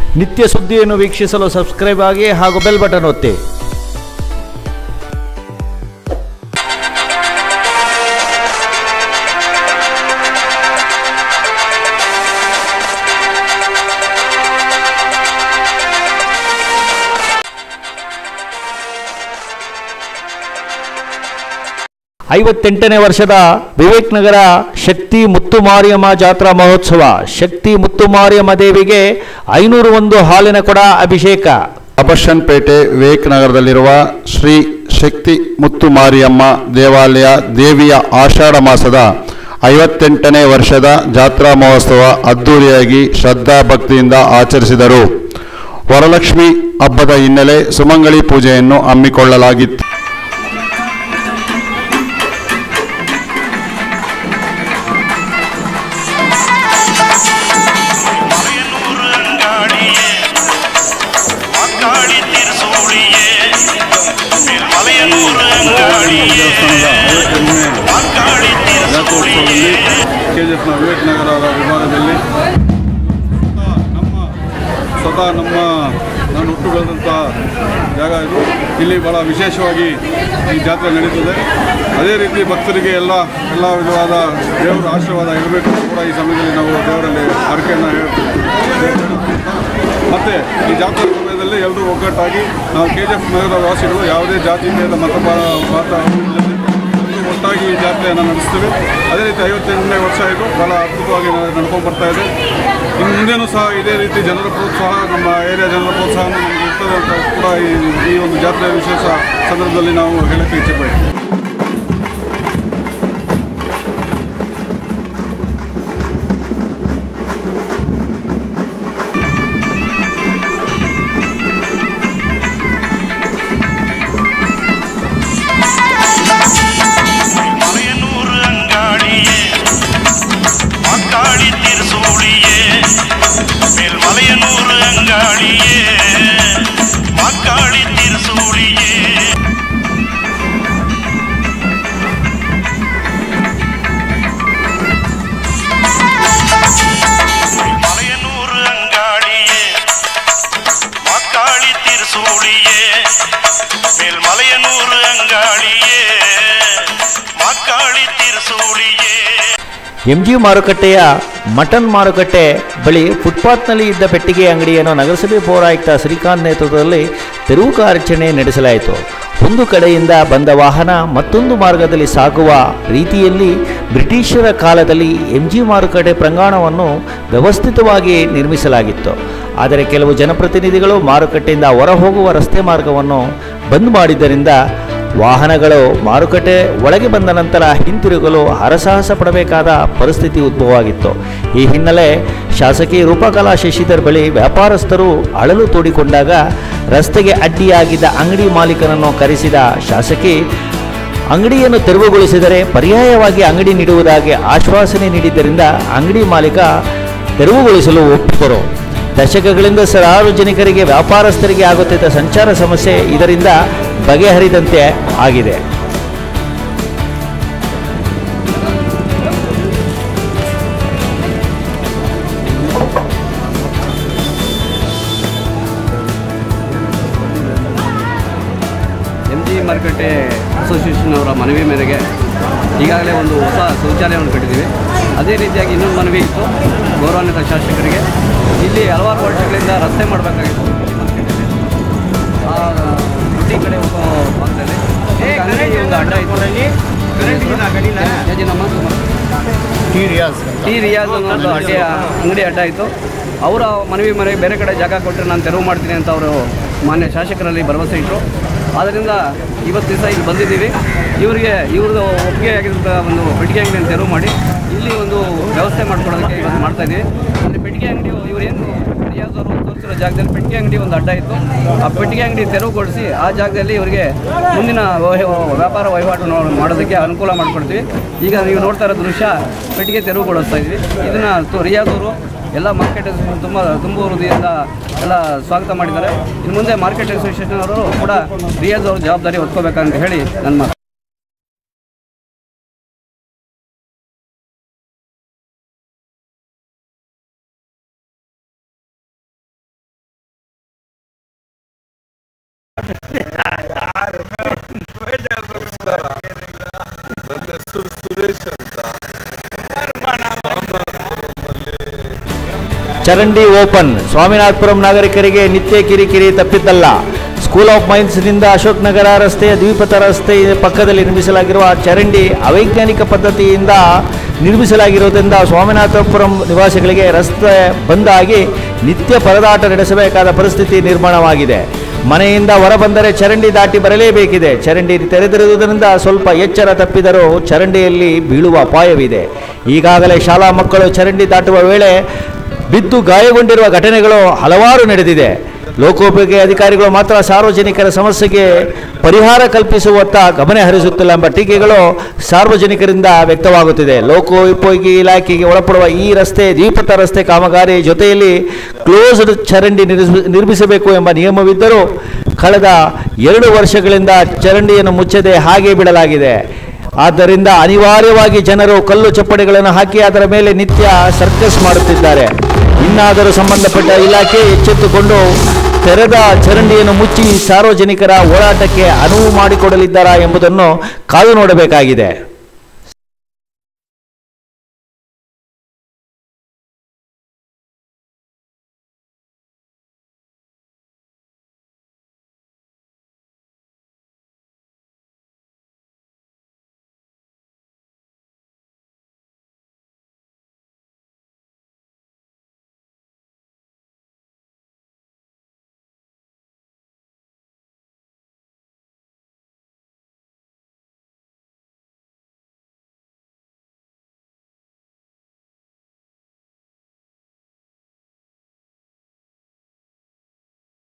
ನಿತ್ಯ ಸುದ್ದಿಯನ್ನು ವೀಕ್ಷಿಸಲು ಸಬ್ಸ್ಕ್ರೈಬ್ ಆಗಿ ಹಾಗೂ ಬೆಲ್ ಬಟನ್ ಒತ್ತಿ ಐವತ್ತೆಂಟನೇ ವರ್ಷದ ವಿವೇಕ್ ನಗರ ಶಕ್ತಿ ಮುತ್ತು ಮಾರಿಯಮ್ಮ ಜಾತ್ರಾ ಮಹೋತ್ಸವ ಶಕ್ತಿ ಮುತ್ತು ಮಾರಿಯಮ್ಮ ದೇವಿಗೆ ಐನೂರು ಒಂದು ಹಾಲಿನ ಕೊಡ ಅಭಿಷೇಕ ಅಬರ್ಷನ್ ಪೇಟೆ ವಿವೇಕ್ ನಗರದಲ್ಲಿರುವ ಶ್ರೀ ಶಕ್ತಿ ಮುತ್ತು ಮಾರಿಯಮ್ಮ ದೇವಾಲಯ ದೇವಿಯ ಆಷಾಢ ಮಾಸದ ಐವತ್ತೆಂಟನೇ ವರ್ಷದ ಜಾತ್ರಾ ಮಹೋತ್ಸವ ಅದ್ದೂರಿಯಾಗಿ ಶ್ರದ್ಧಾ ಭಕ್ತಿಯಿಂದ ಆಚರಿಸಿದರು ವರಲಕ್ಷ್ಮಿ ಹಬ್ಬದ ಹಿನ್ನೆಲೆ ಸುಮಂಗಳಿ ಪೂಜೆಯನ್ನು ಹಮ್ಮಿಕೊಳ್ಳಲಾಗಿತ್ತು மலையனூர் அங்காடியே மக்காடி திருசூழியே மலையனூர் அங்காடியே மக்காடி திருசூழியே ಕೆ ಜಿ ಎಫ್ನ ವಿವೇಕ್ ನಗರದ ವಿಭಾಗದಲ್ಲಿ ನಮ್ಮ ಸ್ವತಃ ನಮ್ಮ ನಾನು ಹುಟ್ಟು ಬೆಳೆದಂಥ ಜಾಗ ಇದು ಇಲ್ಲಿ ಭಾಳ ವಿಶೇಷವಾಗಿ ಈ ಜಾತ್ರೆ ನಡೀತದೆ ಅದೇ ರೀತಿ ಭಕ್ತರಿಗೆ ಎಲ್ಲ ಎಲ್ಲ ವಿಧವಾದ ದೇವರ ಆಶೀರ್ವಾದ ಇರಬೇಕು ಅಂತ ಕೂಡ ಈ ಸಮಯದಲ್ಲಿ ನಾವು ದೇವರಲ್ಲಿ ಹರಕೆಯನ್ನು ಮತ್ತು ಈ ಜಾತ್ರೆ ಸಮಯದಲ್ಲಿ ಎಲ್ಲರೂ ಒಗ್ಗಟ್ಟಾಗಿ ನಾವು ಕೆ ಜಿ ಎಫ್ ನಗರದ ವಾಸಿಗಳು ಯಾವುದೇ ಜಾತಿ ಭೇದ ಮತ ಮಾತ ಇಲ್ಲದೆ ಎಲ್ಲರೂ ಒಟ್ಟಾಗಿ ಈ ಜಾತ್ರೆಯನ್ನು ನಡೆಸ್ತೀವಿ ಅದೇ ರೀತಿ ಐವತ್ತೆಂಟನೇ ವರ್ಷ ಇದು ಭಾಳ ಅದ್ಭುತವಾಗಿ ನ- ನಡ್ಕೊಂಡು ಬರ್ತಾ ಇದೆ ಇನ್ನು ಮುಂದೇನೂ ಸಹ ಇದೇ ರೀತಿ ಜನರ ಪ್ರೋತ್ಸಾಹ ನಮ್ಮ ಏರಿಯಾ ಜನರ ಪ್ರೋತ್ಸಾಹ ನಮಗೆ ಇರ್ತದೆ ಅಂತ ಕೂಡ ಈ ಈ ಒಂದು ಜಾತ್ರೆಯ ವಿಶೇಷ ಸಂದರ್ಭದಲ್ಲಿ ನಾವು ಹೇಳಕ್ಕೆ ಇಚ್ಛೆ ಪಡ್ತೀವಿ மலையனூர் அங்காடியே மக்காடி திருசூழியே மேல் மலையனூர் அங்காடியே மக்காடி திருசூழியே மலையனூர் அங்காடியே மக்காளி திருசூழியே மேல் மலையனூர் அங்காடியே மக்காளி திருசூழியே ಎಂಜಿ ಮಾರುಕಟ್ಟೆಯ ಮಟನ್ ಮಾರುಕಟ್ಟೆ ಬಳಿ ಫುಟ್ಪಾತ್ನಲ್ಲಿ ಇದ್ದ ಪೆಟ್ಟಿಗೆ ಅಂಗಡಿಯನ್ನು ನಗರಸಭೆ ಪೌರಾಯುಕ್ತ ಶ್ರೀಕಾಂತ್ ನೇತೃತ್ವದಲ್ಲಿ ತೆರವು ಕಾರ್ಯಾಚರಣೆ ನಡೆಸಲಾಯಿತು ಒಂದು ಕಡೆಯಿಂದ ಬಂದ ವಾಹನ ಮತ್ತೊಂದು ಮಾರ್ಗದಲ್ಲಿ ಸಾಗುವ ರೀತಿಯಲ್ಲಿ ಬ್ರಿಟಿಷರ ಕಾಲದಲ್ಲಿ ಎಂಜಿ ಮಾರುಕಟ್ಟೆ ಪ್ರಾಂಗಣವನ್ನು ವ್ಯವಸ್ಥಿತವಾಗಿ ನಿರ್ಮಿಸಲಾಗಿತ್ತು ಆದರೆ ಕೆಲವು ಜನಪ್ರತಿನಿಧಿಗಳು ಮಾರುಕಟ್ಟೆಯಿಂದ ಹೊರಹೋಗುವ ರಸ್ತೆ ಮಾರ್ಗವನ್ನು ಬಂದ್ ಮಾಡಿದ್ದರಿಂದ ವಾಹನಗಳು ಮಾರುಕಟ್ಟೆ ಒಳಗೆ ಬಂದ ನಂತರ ಹಿಂತಿರುಗಲು ಹರಸಾಹಸ ಪಡಬೇಕಾದ ಪರಿಸ್ಥಿತಿ ಉದ್ಭವವಾಗಿತ್ತು ಈ ಹಿನ್ನೆಲೆ ಶಾಸಕಿ ರೂಪಕಲಾ ಶಶಿಧರ್ ಬಳಿ ವ್ಯಾಪಾರಸ್ಥರು ಅಳಲು ತೋಡಿಕೊಂಡಾಗ ರಸ್ತೆಗೆ ಅಡ್ಡಿಯಾಗಿದ್ದ ಅಂಗಡಿ ಮಾಲೀಕನನ್ನು ಕರೆಸಿದ ಶಾಸಕಿ ಅಂಗಡಿಯನ್ನು ತೆರವುಗೊಳಿಸಿದರೆ ಪರ್ಯಾಯವಾಗಿ ಅಂಗಡಿ ನೀಡುವುದಾಗಿ ಆಶ್ವಾಸನೆ ನೀಡಿದ್ದರಿಂದ ಅಂಗಡಿ ಮಾಲೀಕ ತೆರವುಗೊಳಿಸಲು ಒಪ್ಪಿದರು ದಶಕಗಳಿಂದ ಸಾರ್ವಜನಿಕರಿಗೆ ವ್ಯಾಪಾರಸ್ಥರಿಗೆ ಆಗುತ್ತಿದ್ದ ಸಂಚಾರ ಸಮಸ್ಯೆ ಇದರಿಂದ ಬಗೆಹರಿದಂತೆ ಆಗಿದೆ ಎಮ್ ಜಿ ಮಾರುಕಟ್ಟೆ ಅಸೋಸಿಯೇಷನ್ ಅವರ ಮನವಿ ಮೇರೆಗೆ ಈಗಾಗಲೇ ಒಂದು ಹೊಸ ಶೌಚಾಲಯವನ್ನು ಕಟ್ಟಿದ್ದೀವಿ ಅದೇ ರೀತಿಯಾಗಿ ಇನ್ನೊಂದು ಮನವಿ ಇತ್ತು ಗೌರವಾನ್ವಿತ ಶಾಸಕರಿಗೆ ಇಲ್ಲಿ ಹಲವಾರು ವರ್ಷಗಳಿಂದ ರಸ್ತೆ ಮಾಡಬೇಕಾಗಿತ್ತು ಆ ಗುಡ್ಡಿ ಕಡೆ ಹೋಗೋ ಭಾಗದಲ್ಲಿ ಅಂಗಡಿ ಒಂದು ಅಡ್ಡ ಇತ್ತು ಯಜಮಾನ ಟಿ ರಿಯಾಜ್ ಅನ್ನೋ ಒಂದು ಅಡ್ಡಿ ಅಂಗಡಿ ಅಡ್ಡ ಇತ್ತು ಅವರ ಮನವಿ ಮನೆಗೆ ಬೇರೆ ಕಡೆ ಜಾಗ ಕೊಟ್ಟರೆ ನಾನು ತೆರವು ಮಾಡ್ತೀನಿ ಅಂತ ಅವರು ಮಾನ್ಯ ಶಾಸಕರಲ್ಲಿ ಭರವಸೆ ಇಟ್ಟರು ಆದ್ದರಿಂದ ಇವತ್ತು ದಿವಸ ಇಲ್ಲಿ ಬಂದಿದ್ದೀವಿ ಇವರಿಗೆ ಇವ್ರದ್ದು ಒಪ್ಪಿಗೆ ಆಗಿದ್ದ ಒಂದು ಪೆಟ್ಟಿಗೆ ಅಂಗಡಿಯನ್ನು ತೆರವು ಮಾಡಿ ಇಲ್ಲಿ ಒಂದು ವ್ಯವಸ್ಥೆ ಮಾಡ್ಕೊಳ್ಳೋದಕ್ಕೆ ಇವತ್ತು ಮಾಡ್ತಾ ಇದ್ದೀವಿ ಅಂದರೆ ಪೆಟ್ಟಿಗೆ ಅಂಗಡಿ ಇವರೇನು ರಿಯಾಜ್ ಅವರು ತೋರಿಸಿರೋ ಜಾಗದಲ್ಲಿ ಪೆಟ್ಟಿಗೆ ಅಂಗಡಿ ಒಂದು ಅಡ್ಡ ಇತ್ತು ಆ ಪೆಟ್ಟಿಗೆ ಅಂಗಡಿ ತೆರವುಗೊಳಿಸಿ ಆ ಜಾಗದಲ್ಲಿ ಇವರಿಗೆ ಮುಂದಿನ ವಹಿ- ವ್ಯಾಪಾರ ವಹಿವಾಟು ನೋ- ಮಾಡೋದಕ್ಕೆ ಅನುಕೂಲ ಮಾಡಿಕೊಡ್ತೀವಿ ಈಗ ನೀವು ನೋಡ್ತಾ ಇರೋ ದೃಶ್ಯ ಪೆಟ್ಟಿಗೆ ತೆರವುಗೊಳಿಸ್ತಾ ಇದ್ವಿ ಇದನ್ನು ತು- ರಿಯಾಜ್ ಅವರು ಎಲ್ಲ ಮಾರ್ಕೆಟ್ ತುಂಬ ತುಂಬ ಹೃದಯದಿಂದ ಎಲ್ಲ ಸ್ವಾಗತ ಮಾಡಿದ್ದಾರೆ ಇನ್ನು ಮುಂದೆ ಮಾರ್ಕೆಟ್ ಅಸೋಸಿಯೇಷನ್ ಅವರು ಕೂಡ ರಿಯಾಜ್ ಅವರು ಜವಾಬ್ದಾರಿ ಹೊತ್ಕೋಬೇಕಂತ ಹೇಳಿ ನನ್ನ ಮಾತು ನನ್ನ ಹೆಸರು ಸುರೇಶ್ ಅಂತ ಚರಂಡಿ ಓಪನ್ ಸ್ವಾಮಿನಾಥಪುರಂ ನಾಗರಿಕರಿಗೆ ನಿತ್ಯ ಕಿರಿಕಿರಿ ತಪ್ಪಿದ್ದಲ್ಲ ಸ್ಕೂಲ್ ಆಫ್ ಮೈನ್ಸ್ನಿಂದ ಅಶೋಕ್ ನಗರ ರಸ್ತೆಯ ದ್ವಿಪಥ ರಸ್ತೆ ಪಕ್ಕದಲ್ಲಿ ನಿರ್ಮಿಸಲಾಗಿರುವ ಚರಂಡಿ ಅವೈಜ್ಞಾನಿಕ ಪದ್ಧತಿಯಿಂದ ನಿರ್ಮಿಸಲಾಗಿರುವುದರಿಂದ ಸ್ವಾಮಿನಾಥಪುರಂ ನಿವಾಸಿಗಳಿಗೆ ರಸ್ತೆ ಬಂದಾಗಿ ನಿತ್ಯ ಪರದಾಟ ನಡೆಸಬೇಕಾದ ಪರಿಸ್ಥಿತಿ ನಿರ್ಮಾಣವಾಗಿದೆ ಮನೆಯಿಂದ ಹೊರಬಂದರೆ ಚರಂಡಿ ದಾಟಿ ಬರಲೇಬೇಕಿದೆ ಚರಂಡಿ ತೆರೆದಿರುವುದರಿಂದ ಸ್ವಲ್ಪ ಎಚ್ಚರ ತಪ್ಪಿದರೂ ಚರಂಡಿಯಲ್ಲಿ ಬೀಳುವ ಅಪಾಯವಿದೆ ಈಗಾಗಲೇ ಶಾಲಾ ಮಕ್ಕಳು ಚರಂಡಿ ದಾಟುವ ವೇಳೆ ಬಿದ್ದು ಗಾಯಗೊಂಡಿರುವ ಘಟನೆಗಳು ಹಲವಾರು ನಡೆದಿದೆ ಲೋಕೋಪಯೋಗಿ ಅಧಿಕಾರಿಗಳು ಮಾತ್ರ ಸಾರ್ವಜನಿಕರ ಸಮಸ್ಯೆಗೆ ಪರಿಹಾರ ಕಲ್ಪಿಸುವತ್ತ ಗಮನ ಹರಿಸುತ್ತಿಲ್ಲ ಎಂಬ ಟೀಕೆಗಳು ಸಾರ್ವಜನಿಕರಿಂದ ವ್ಯಕ್ತವಾಗುತ್ತಿದೆ ಲೋಕೋಪಯೋಗಿ ಇಲಾಖೆಗೆ ಒಳಪಡುವ ಈ ರಸ್ತೆ ದ್ವಿಪಥ ರಸ್ತೆ ಕಾಮಗಾರಿ ಜೊತೆಯಲ್ಲಿ ಕ್ಲೋಸ್ಡ್ ಚರಂಡಿ ನಿರ್ಮಿಸ- ನಿರ್ಮಿಸಬೇಕು ಎಂಬ ನಿಯಮವಿದ್ದರೂ ಕಳೆದ ಎರಡು ವರ್ಷಗಳಿಂದ ಚರಂಡಿಯನ್ನು ಮುಚ್ಚದೆ ಹಾಗೆ ಬಿಡಲಾಗಿದೆ ಆದ್ದರಿಂದ ಅನಿವಾರ್ಯವಾಗಿ ಜನರು ಕಲ್ಲು ಚಪ್ಪಡಿಗಳನ್ನು ಹಾಕಿ ಅದರ ಮೇಲೆ ನಿತ್ಯ ಸರ್ಕಸ್ ಮಾಡುತ್ತಿದ್ದಾರೆ ಇನ್ನಾದರೂ ಸಂಬಂಧಪಟ್ಟ ಇಲಾಖೆ ಎಚ್ಚೆತ್ತುಕೊಂಡು ತೆರೆದ ಚರಂಡಿಯನ್ನು ಮುಚ್ಚಿ ಸಾರ್ವಜನಿಕರ ಓಡಾಟಕ್ಕೆ ಅನುವು ಮಾಡಿಕೊಡಲಿದ್ದಾರಾ ಎಂಬುದನ್ನು ಕಾದು ನೋಡಬೇಕಾಗಿದೆ